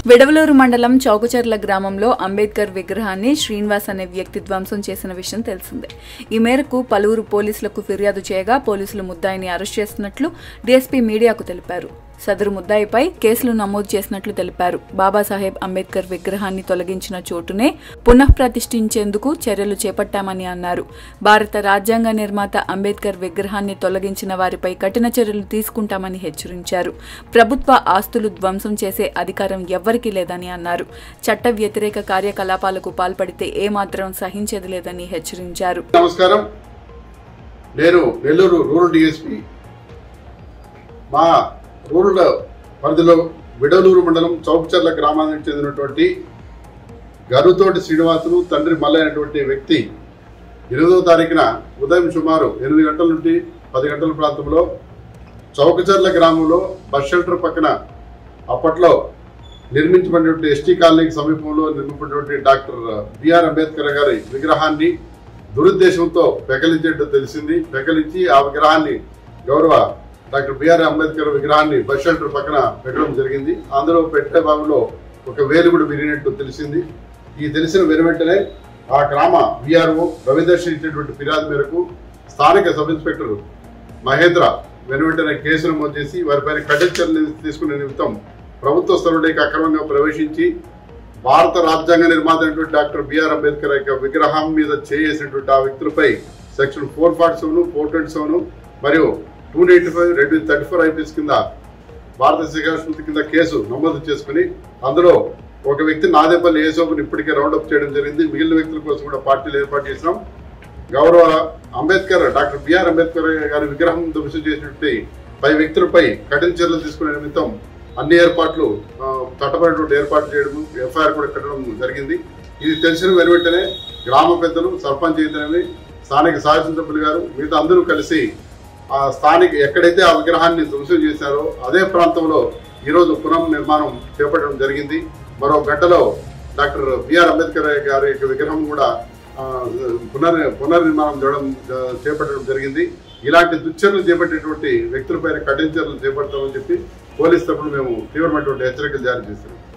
విడవలూరు మండలం చౌకచర్ల గ్రామంలో అంబేద్కర్ విగ్రహాన్ని శ్రీనివాస్ అనే వ్యక్తి ధ్వంసం చేసిన విషయం తెలిసిందే ఈ మేరకు పలువురు పోలీసులకు ఫిర్యాదు చేయగా పోలీసులు ముద్దాయిని అరెస్ట్ చేస్తున్నట్లు డీఎస్పీ మీడియాకు తెలిపారు సదరు ముద్దాయిపై కేసులు నమోదు చేసినట్లు తెలిపారు బాబాసాహెబ్ అంబేద్కర్ విగ్రహాన్ని తొలగించిన చోటునే పునఃప్రతిష్ఠించేందుకు చర్యలు చేపట్టామని అన్నారు భారత రాజ్యాంగ నిర్మాత అంబేద్కర్ విగ్రహాన్ని తొలగించిన వారిపై కఠిన చర్యలు తీసుకుంటామని హెచ్చరించారు ప్రభుత్వ ఆస్తులు ధ్వంసం చేసే అధికారం ఎవ్వరికీ లేదని అన్నారు చట్ట వ్యతిరేక కార్యకలాపాలకు పాల్పడితే ఏమాత్రం సహించేది లేదని హెచ్చరించారు నమస్కారం నేను నెల్లూరు రూరల్ డిఎస్పి మా రూరల్ పరిధిలో విడలూరు మండలం చౌకచర్ల గ్రామానికి చెందినటువంటి గరుతోటి శ్రీనివాసులు తండ్రి మల్ల అయినటువంటి వ్యక్తి ఎనిమిదవ తారీఖున ఉదయం సుమారు ఎనిమిది గంటల నుండి పది గంటల ప్రాంతంలో చౌకచర్ల గ్రామంలో బస్ షెల్టర్ పక్కన అప్పట్లో నిర్మించబడినటువంటి ఎస్టీ కాలనీకి సమీపంలో నిర్మించినటువంటి డాక్టర్ బిఆర్ అంబేద్కర్ గారి విగ్రహాన్ని దురుద్దేశంతో పెకలించేట్టు తెలిసింది పెకలించి ఆ విగ్రహాన్ని గౌరవ డాక్టర్ బిఆర్ అంబేద్కర్ విగ్రహాన్ని బస్ షెల్టర్ పక్కన పెట్టడం జరిగింది అందులో పెట్టే భాగంలో ఒక వేలు కూడా విరిగినట్టు తెలిసింది ఈ తెలిసిన వెను వెంటనే ఆ గ్రామ విఆర్ఓ రవిదర్శి ఇచ్చినటువంటి ఫిర్యాదు మేరకు స్థానిక సబ్ ఇన్స్పెక్టర్ మహేంద్ర వెను వెంటనే కేసు నమోదు చేసి వారిపైన కఠిన చర్యలు తీసుకునే నిమిత్తం ప్రభుత్వ స్థలంలోకి అక్రమంగా ప్రవేశించి భారత రాజ్యాంగ నిర్మాత అయినటువంటి డాక్టర్ బిఆర్ అంబేద్కర్ యొక్క విగ్రహం మీద చేసినటువంటి ఆ వ్యక్తులపై section four forty seven four twenty seven మరియు టూ నైన్టీ ఫైవ్ రెండు థర్టీ ఫోర్ ఐపీఎస్ కింద భారత శిక్షా స్మృతి కింద కేసు నమోదు చేసుకుని అందులో ఒక వ్యక్తి నాదేపల్లి ఏసోపుని ఇప్పటికే రౌండప్ చేయడం జరిగింది మిగిలిన వ్యక్తుల కోసం కూడా పార్టీలు ఏర్పాటు చేసినాం గౌరవ అంబేద్కర్ డాక్టర్ బిఆర్ అంబేద్కర్ గారి విగ్రహం ధ్వంసం చేసినటువంటి పై వ్యక్తులపై కఠిన చర్యలు తీసుకునే నిమిత్తం అన్ని ఏర్పాట్లు ఆ, చట్టపరమైనటువంటి ఏర్పాట్లు చేయడం ఎఫ్ఐఆర్ కూడా కట్టడం జరిగింది ఇది తెలిసిన వెను వెంటనే గ్రామ పెద్దలు సర్పంచ్ అయితేనేమి స్థానిక శాసనసభ్యులు గారు మిగతా అందరూ కలిసి ఆ స్థానిక ఎక్కడైతే ఆ విగ్రహాన్ని ధ్వంసం చేశారో అదే ప్రాంతంలో ఈరోజు పునః నిర్మాణం చేపట్టడం జరిగింది మరో గంటలో డాక్టర్ బిఆర్ అంబేద్కర్ గారి యొక్క విగ్రహం కూడా ఆ, పునర్ పునర్నిర్మాణం చేయడం ఆ, చేపట్టడం జరిగింది ఇలాంటి దుశ్చర్యలు చేపట్టేటువంటి వ్యక్తులపైన కఠిన చర్యలు చేపడతామని చెప్పి పోలీస్ తరఫున మేము తీవ్రమైనటువంటి హెచ్చరికలు జారీ చేస్తున్నాం